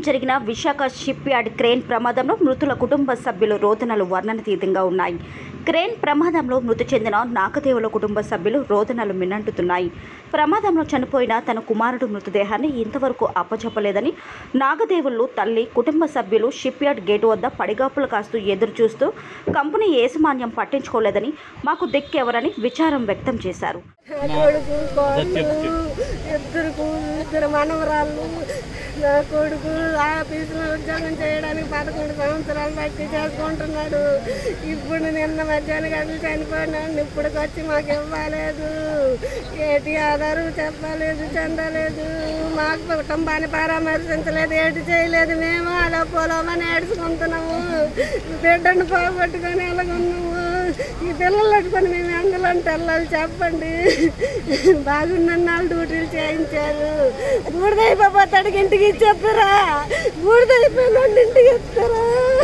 జరిగిన Visakha ship yard crane ప్రమాదంలో మృతుల కుటుంబ సభ్యులు రోదనలు వర్ణనతీతంగా ఉన్నాయి క్రేన్ ప్రమాదంలో మృతి చెందిన నాగదేవుల కుటుంబ సభ్యులు రోదనలు మిన్నంటుతున్నాయి ప్రమాదంలో చనిపోయిన తన కుమారుడు మృతదేహాన్ని ఇంతవరకు అప్పచెప్పలేదని నాగదేవుళ్ళు తల్లి కుటుంబ సభ్యులు షిప్ యార్డ్ గేటు వద్ద పడిగాపులు కాస్తూ ఎదురు చూస్తూ కంపెనీ యాజమాన్యం పట్టించుకోలేదని మాకు దిక్కెవరని విచారం వ్యక్తం చేశారు నా కొడుకు కోడలు ఇద్దరు కూ- ఇద్దరు మనవరాళ్ళు నా కొడుకు ఆఫీసులో ఉద్యోగం చేయడానికి పదకొండు సంవత్సరాలు బట్టి చేసుకుంటున్నాడు ఇప్పుడు నిన్న మధ్యాహ్నం గంటలు చనిపోయినాడు ఇప్పటికొచ్చి మాకు ఇవ్వలేదు ఏటి ఆధారం చెప్పలేదు చెందలేదు మాకు కుటుంబాన్ని పరామర్శించలేదు ఏటి చేయలేదు మేము అలా పొలమని ఏడుచుకుంటున్నాము బిడ్డను పోగొట్టుకొని ఎలాగున్నాము ఈ పిల్లలు పట్టుకొని మేము అందులో వెళ్ళాలి చెప్పండి బాగున్న డ్యూటీలు చేయించారు బూడిదైపోతాడికి ఇంటికి ఇచ్చేస్తారా బూడిదైపోయిన ఇంటికి ఇస్తారా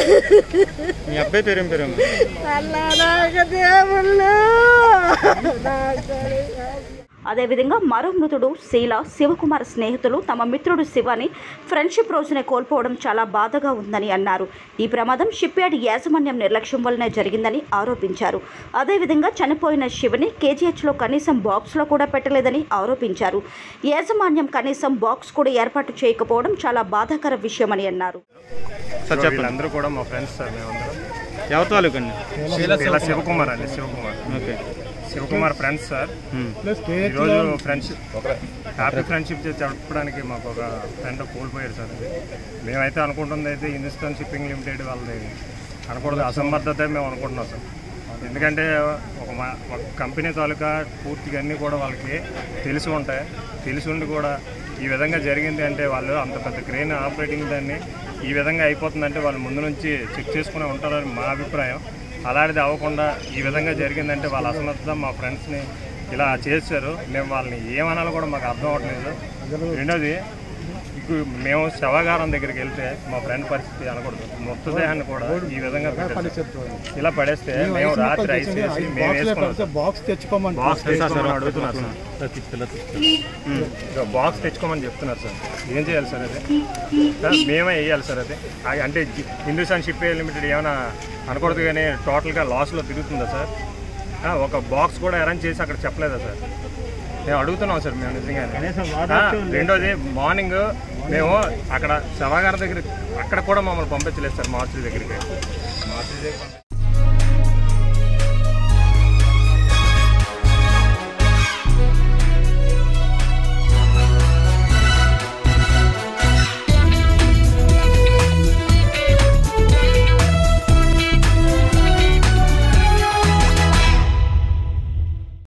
మీ అబ్బాయి పేరు ఏం పేరు అల్లాడాక దేవుళ్ళు నాకు అదేవిధంగా మరో మృతుడు శీల శివకుమార్ స్నేహితులు తమ మిత్రుడు శివని ఫ్రెండ్షిప్ రోజునే కోల్పోవడం చాలా బాధగా ఉందని అన్నారు ఈ ప్రమాదం షిప్ యార్డ్ యాజమాన్యం నిర్లక్ష్యం వల్లనే జరిగిందని ఆరోపించారు అదేవిధంగా చనిపోయిన శివని కేజీహెచ్లో కనీసం బాక్స్లో కూడా పెట్టలేదని ఆరోపించారు యాజమాన్యం కనీసం బాక్స్ కూడా ఏర్పాటు చేయకపోవడం చాలా బాధాకర విషయమని అన్నారు సార్ చెప్పండి వీళ్ళందరూ కూడా మా ఫ్రెండ్స్ సార్ మేమందరం ఎవరి తాలూకు అండి ఇలా శివకుమార్ అండి Shivakumar okay Shivakumar friends sir ఈరోజు ఫ్రెండ్షిప్ హ్యాపీ ఫ్రెండ్షిప్ జరపడానికి మాకు ఒక ఫ్రెండ్ కోల్పోయారు సార్ మేమైతే అనుకుంటుంది అయితే హిందుస్థాన్ షిప్పింగ్ లిమిటెడ్ వాళ్ళది అనకూడదు అసమర్థత మేము అనుకుంటున్నాం సార్ ఎందుకంటే ఒక మా ఒక కంపెనీ తాలూకా పూర్తిగా అన్నీ కూడా వాళ్ళకి తెలిసి ఉంటాయి తెలిసి ఉండి కూడా ఈ విధంగా జరిగింది అంటే వాళ్ళు అంత పెద్ద క్రెయిన్ ఆపరేటింగ్ దాన్ని ఈ విధంగా అయిపోతుందంటే వాళ్ళు ముందు నుంచి చెక్ చేసుకుని ఉంటారని మా అభిప్రాయం అలాంటిది అవ్వకుండా ఈ విధంగా జరిగిందంటే వాళ్ళ అసమర్థత మా ఫ్రెండ్స్ని ఇలా చేశారు మేము వాళ్ళని ఏమనాలో కూడా మాకు అర్థం అవ్వట్లేదు రెండోది ఇప్పుడు మేము శవాగారం దగ్గరికి వెళ్తే మా ఫ్రెండ్ పరిస్థితి అనకూడదు మృతదేహాన్ని కూడా ఈ విధంగా పెట్టేశారు. ఇలా పడేస్తే మేము రాత్రి ఐస్ వేసి మేము వేసుకున్నాం బాక్స్ తెచ్చుకోమని బాక్స్ తెచ్చుకోమని అడుగుతున్నారు సార్ బాక్స్ తెచ్చుకోమని చెప్తున్నారు సార్ ఏం చేయాలి సార్ అది సార్ మేమే వేయాలి సార్ అది ఆ- అంటే జి- హిందుస్థాన్ షిప్ లిమిటెడ్ ఏమైనా అనకూడదు కానీ టోటల్గా లాస్లో తిరుగుతుందా సార్ ఆ, ఒక బాక్స్ కూడా అరేంజ్ చేసి అక్కడ చెప్పలేదా సార్ మేము అడుగుతున్నాం సార్ మేము నిజంగానే ఆ, రెండోది మార్నింగ్ మేము అక్కడ శవాగారం దగ్గర అక్కడ కూడా మమ్మల్ని పంపించలేదు సార్ మార్చి దగ్గరికి మార్చి దగ్గర